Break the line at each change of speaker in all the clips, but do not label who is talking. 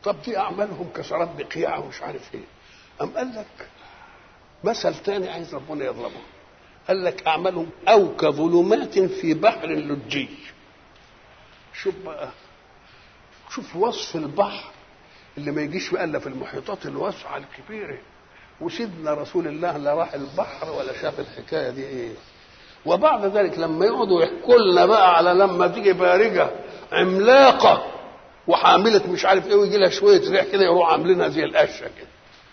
طب دي اعمالهم كسراب بقيع ومش عارف ايه ام قال لك مثل تاني عايز ربنا يضربه قال لك اعمالهم او كظلمات في بحر لجي شوف بقى شوف وصف البحر اللي ما يجيش بقى الا في المحيطات الواسعه الكبيره وسيدنا رسول الله لا راح البحر ولا شاف الحكايه دي ايه وبعد ذلك لما يقعدوا يحكوا لنا بقى على لما تيجي بارجه عملاقه وحامله مش عارف ايه ويجي لها شويه ريح كده يروحوا عاملينها زي القشه كده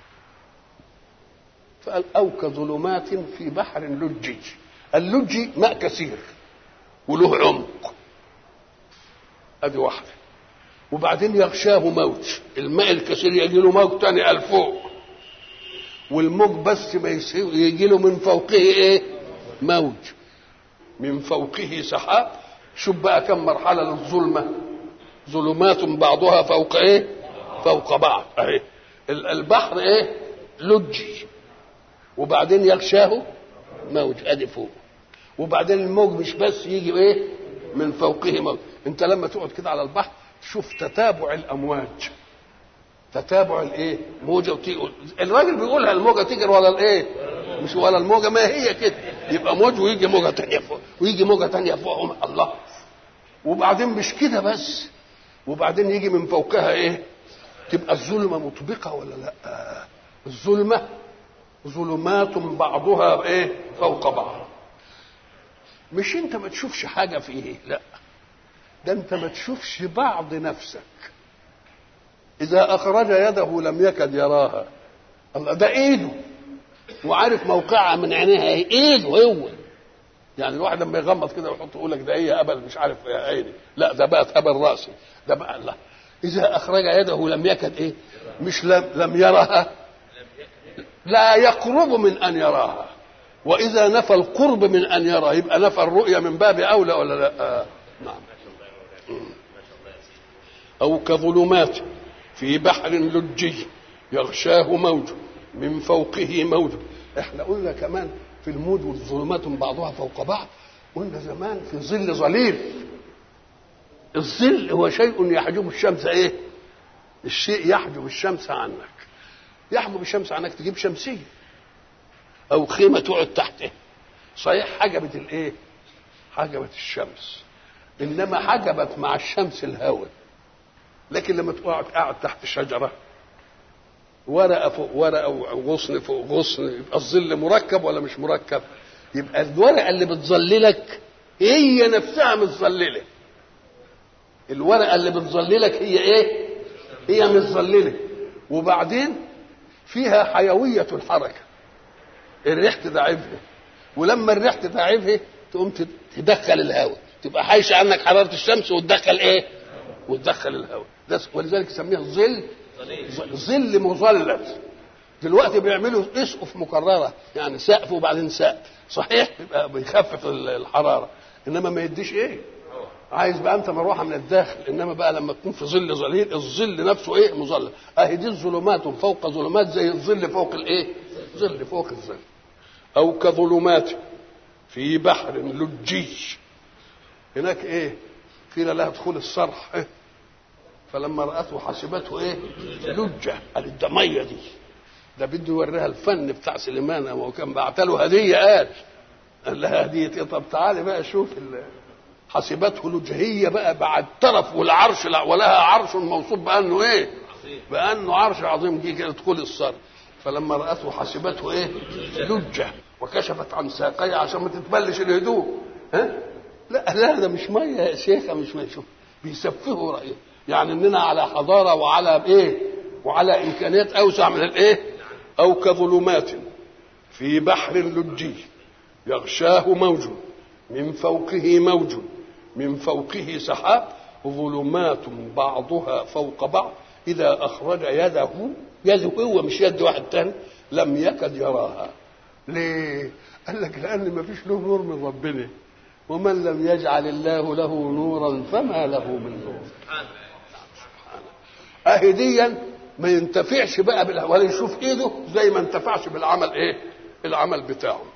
فقال او كظلمات في بحر لجي اللجي ماء كثير وله عمق ادي واحده وبعدين يغشاه موج الماء الكثير يجي له موج تاني قال فوق والموج بس ما يجي له من فوقه ايه موج من فوقه سحاب شوف بقى كم مرحلة للظلمة ظلمات بعضها فوق ايه فوق بعض اهي البحر ايه لجي وبعدين يغشاه موج ادي فوق وبعدين الموج مش بس يجي ايه من فوقه موج انت لما تقعد كده على البحر تشوف تتابع الامواج تتابع الايه موجه وتيجي الراجل بيقولها الموجه تجري ولا الايه مش ولا الموجه ما هي كده يبقى موج ويجي موجه تانية فوق ويجي موجه تانية فوق الله وبعدين مش كده بس وبعدين يجي من فوقها ايه تبقى الظلمه مطبقه ولا لا الظلمه ظلمات بعضها ايه فوق بعض مش انت ما تشوفش حاجه فيه لا ده انت ما تشوفش بعض نفسك اذا اخرج يده لم يكد يراها الله ده ايده وعارف موقعها من عينيها ايه ايده هو يعني الواحد لما يغمض كده ويحط يقول لك ده هي ابل مش عارف ايه عيني لا ده بقت ابل راسي ده بقى الله اذا اخرج يده لم يكد ايه مش لم, لم يرها لا يقرب من ان يراها واذا نفى القرب من ان يرى يبقى نفى الرؤيه من باب اولى ولا لا آه. نعم او كظلمات في بحر لجي يغشاه موج من فوقه موج احنا قلنا كمان في الموج والظلمات بعضها فوق بعض قلنا زمان في ظل ظليل الظل هو شيء يحجب الشمس ايه الشيء يحجب الشمس عنك يحجب الشمس عنك تجيب شمسيه او خيمه تقعد تحته صحيح حجبت الايه حجبت الشمس انما حجبت مع الشمس الهواء لكن لما تقعد قاعد تحت شجره ورقه فوق ورقه وغصن فوق غصن يبقى الظل مركب ولا مش مركب يبقى الورقه اللي بتظللك هي نفسها متظلله الورقه اللي بتظللك هي ايه هي متظلله وبعدين فيها حيويه الحركه الريح تدعبها ولما الريح تدعبها تقوم تدخل الهواء تبقى حايشه عنك حراره الشمس وتدخل ايه وتدخل الهواء ده ولذلك يسميها ظل ظل مظلل دلوقتي بيعملوا اسقف مكرره يعني سقف وبعدين سقف صحيح يبقى بيخفف الحراره انما ما يديش ايه عايز بقى انت مروحه من الداخل انما بقى لما تكون في ظل ظليل الظل نفسه ايه مظلل اهي دي الظلمات فوق ظلمات زي الظل فوق الايه ظل فوق الظل او كظلمات في بحر لجي هناك ايه قيل لها ادخل الصرح إيه؟ فلما راته حسبته ايه لجه قالت ده ميه دي ده بده يوريها الفن بتاع سليمان هو كان بعت له هديه قال قال لها هديه ايه طب تعالي بقى شوف حسبته لجه هي بقى بعد طرف والعرش ولها عرش موصوف بانه ايه بانه عرش عظيم جه كده ادخل الصرح فلما راته حسبته ايه لجه وكشفت عن ساقيها عشان ما تتبلش الهدوء ها لا لا ده مش ميه يا شيخه مش ميه شوف بيسفهوا رايه يعني اننا على حضاره وعلى ايه وعلى امكانيات اوسع من الايه او كظلمات في بحر لجي يغشاه موج من فوقه موج من فوقه سحاب ظلمات بعضها فوق بعض اذا اخرج يده يده هو مش يد واحد تاني لم يكد يراها ليه قال لك لان ما فيش له نور من ربنا ومن لم يجعل الله له نورا فما له من نور اهي ديا ما ينتفعش بقى ولا يشوف ايده زي ما انتفعش بالعمل ايه العمل بتاعه